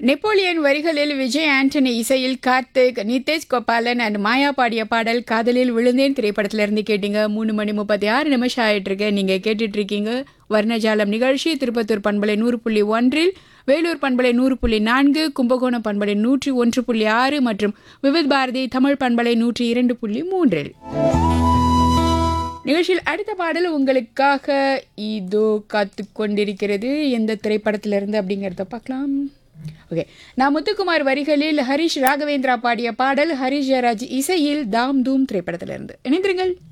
Napoleon வரிகளில் விஜய் ஆண்டனி இசையில் Karthik Nitesh Gopalan and Maya பாடிய பாடல் காதலில் விழுந்தேன் திரைப்படத்துல இருந்து கேட்டீங்க மூணு மணி முப்பத்தி ஆறு நிமிஷம் ஆயிட்டு இருக்கு நீங்க கேட்டுட்டு இருக்கீங்க வர்ணஜாலம் நிகழ்ச்சி திருப்பத்தூர் பண்பலை நூறு புள்ளி ஒன்றில் வேலூர் பண்பலை நூறு புள்ளி நான்கு கும்பகோணம் பண்பலை நூற்றி ஒன்று புள்ளி ஆறு மற்றும் விவித் பாரதி தமிழ் பண்பலை நூற்றி இரண்டு புள்ளி மூன்றில் நிகழ்ச்சியில் அடுத்த பாடல் உங்களுக்காக இதோ காத்து கொண்டிருக்கிறது எந்த திரைப்படத்திலிருந்து அப்படிங்கிறத பார்க்கலாம் ஓகே நான் முத்துக்குமார் வரிகளில் ஹரிஷ் ராகவேந்திரா பாடிய பாடல் ஹரிஷ் ஜெயராஜ் இசையில் தாம் தூம் திரைப்படத்திலிருந்து இணைந்திருங்கள்